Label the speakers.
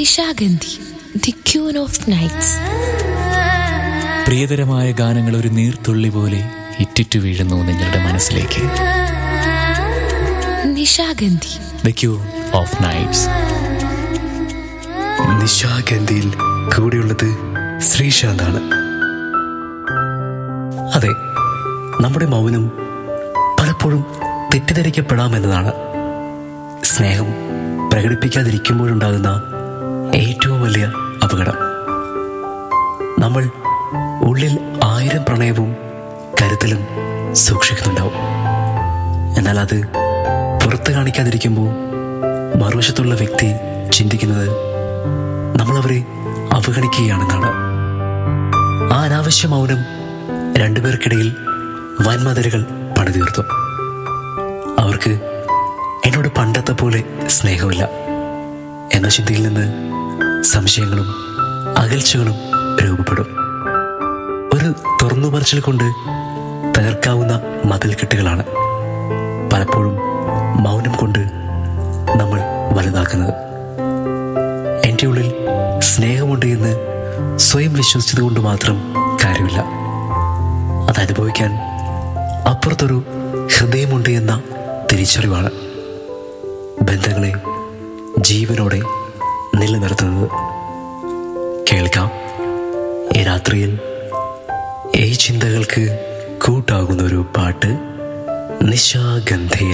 Speaker 1: Nishagandhi the queen of nights
Speaker 2: പ്രിയതരമായ ഗാനങ്ങൾ ഒരു നീർത്തുള്ളി പോലെ ഇറ്റിറ്റു വീഴുന്നു നിങ്ങളുടെ മനസ്സിലേക്ക്
Speaker 1: Nishagandhi
Speaker 2: the queen of nights
Speaker 3: നിശാഗന്ധിയിൽ കൂടെയുള്ളത് ശ്രീശാന്താണ് അതെ നമ്മുടെ മൗനം പലപ്പോഴും തെറ്റിദ്ധരിക്കപ്പെടാമെന്നതാണ് സ്നേഹം പ്രകടിപ്പിക്കാതിരിക്കുമ്പോഴുണ്ടാകുന്ന ഏറ്റവും വലിയ അപകടം നമ്മൾ ഉള്ളിൽ ആയിരം പ്രണയവും കരുതലും സൂക്ഷിക്കുന്നുണ്ടാവും എന്നാൽ അത് പുറത്ത് കാണിക്കാതിരിക്കുമ്പോൾ മറുവശത്തുള്ള വ്യക്തി ചിന്തിക്കുന്നത് നമ്മൾ അവരെ അവഗണിക്കുകയാണെന്നാണ് ആ അനാവശ്യ മൗനം രണ്ടുപേർക്കിടയിൽ വൻമതിലുകൾ പണിതീർത്തു അവർക്ക് എന്നോട് പണ്ടത്തെ പോലെ സ്നേഹമില്ല എന്ന ചിന്തയിൽ നിന്ന് സംശയങ്ങളും അകൽച്ചകളും രൂപപ്പെടും ഒരു തുറന്നു പറച്ചിൽ കൊണ്ട് തകർക്കാവുന്ന മതിൽക്കെട്ടുകളാണ് പലപ്പോഴും മൗനം കൊണ്ട് നമ്മൾ വലുതാക്കുന്നത് എൻ്റെ ഉള്ളിൽ സ്നേഹമുണ്ട് എന്ന് സ്വയം വിശ്വസിച്ചത് കൊണ്ട് മാത്രം കാര്യമില്ല അത് അനുഭവിക്കാൻ അപ്പുറത്തൊരു ഹൃദയമുണ്ട് എന്ന തിരിച്ചറിവാണ് ബന്ധങ്ങളെ ജീവനോടെ നിലനിർത്തുന്നത് കേൾക്കാം ഈ രാത്രിയിൽ ഈ ചിന്തകൾക്ക് കൂട്ടാകുന്ന ഒരു പാട്ട് നിശാഗന്ധയിൽ